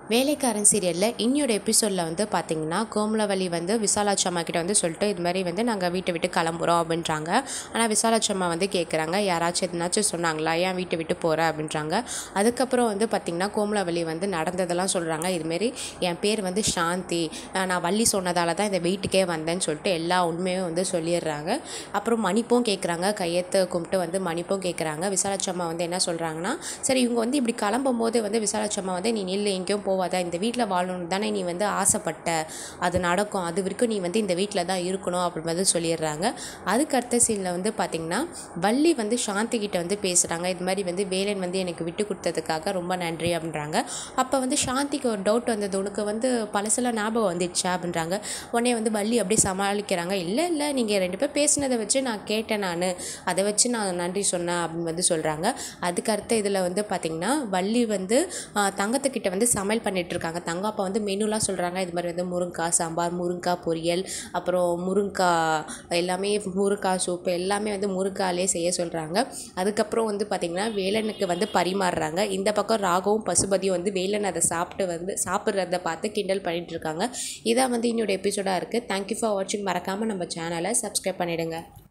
வேலைக்காரன் சீரியலில் இன்னியோட எபிசோடில் வந்து பார்த்தீங்கன்னா கோமலவள்ளி வந்து விசாலாட்சி அம்மா கிட்ட வந்து சொல்லிட்டு இது மாதிரி வந்து நாங்கள் வீட்டை விட்டு கிளம்புறோம் அப்படின்றாங்க ஆனால் விசாலாட்சி அம்மா வந்து கேட்குறாங்க யாராச்சும் எதுனாச்சும் சொன்னாங்களா ஏன் வீட்டை விட்டு போகிற அப்படின்றாங்க அதுக்கப்புறம் வந்து பார்த்திங்கன்னா கோமலவள்ளி வந்து நடந்ததெல்லாம் சொல்கிறாங்க இதுமாரி என் பேர் வந்து சாந்தி அஹ் நான் வள்ளி சொன்னதால தான் இந்த வீட்டுக்கே வந்தேன்னு சொல்லிட்டு எல்லா உண்மையும் வந்து சொல்லிடுறாங்க அப்புறம் மன்னிப்பும் கேட்குறாங்க கையெழுத்து கும்பிட்டு வந்து மன்னிப்பும் கேட்குறாங்க விசாலாட்சி அம்மா வந்து என்ன சொல்கிறாங்கன்னா சரி இவங்க வந்து இப்படி கிளம்பும் போது வந்து விசாலாட்சி அம்மா வந்து நீ நில்லு எங்கேயும் போவாத இந்த வீட்டில் வாழணும் தானே நீ வந்து ஆசைப்பட்ட அது நடக்கும் அது வரைக்கும் நீ வந்து இந்த வீட்டில் தான் இருக்கணும் அப்படி வந்து சொல்லிடுறாங்க அதுக்கு அடுத்த சீனில் வந்து பார்த்திங்கன்னா வள்ளி வந்து சாந்தி கிட்ட வந்து பேசுகிறாங்க இது மாதிரி வந்து வேலன் வந்து எனக்கு விட்டு கொடுத்ததுக்காக ரொம்ப நன்றி அப்படின்றாங்க அப்போ வந்து சாந்திக்கு ஒரு டவுட் வந்தது உனக்கு வந்து பழசெல்லாம் ஞாபகம் வந்துடுச்சா அப்படின்றாங்க உடனே வந்து வள்ளி அப்படியே சமாளிக்கிறாங்க இல்லை இல்லை நீங்கள் ரெண்டு பேர் பேசினதை வச்சு நான் கேட்டேன் நான் அதை வச்சு நான் நன்றி சொன்னேன் அப்படின்னு வந்து சொல்கிறாங்க அதுக்கு அடுத்த இதில் வந்து பார்த்திங்கன்னா வள்ளி வந்து ஆஹ், தங்கத்துக்கிட்ட வந்து சமையல் பண்ணிட்டு இருக்காங்க தங்கம் அப்போ வந்து மெனுலாம் சொல்கிறாங்க இது மாதிரி வந்து முருங்காய் சாம்பார் முருங்காய் பொரியல் அப்புறம் முருங்காய் எல்லாமே முருங்காய் சூப்பு எல்லாமே வந்து முருங்காலே செய்ய சொல்கிறாங்க அதுக்கப்புறம் வந்து பார்த்திங்கன்னா வேலனுக்கு வந்து பரிமாறுறாங்க இந்த பக்கம் ராகவும் பசுபதியும் வந்து வேலன் அதை சாப்பிட்டு வந்து சாப்பிட்றத பார்த்து கிண்டல் பண்ணிட்டு இருக்காங்க இதான் வந்து இன்னொரு எபிசோடாக இருக்குது தேங்க்யூ ஃபார் வாட்சிங் மறக்காமல் நம்ம சேனலை சப்ஸ்கிரைப் பண்ணிவிடுங்க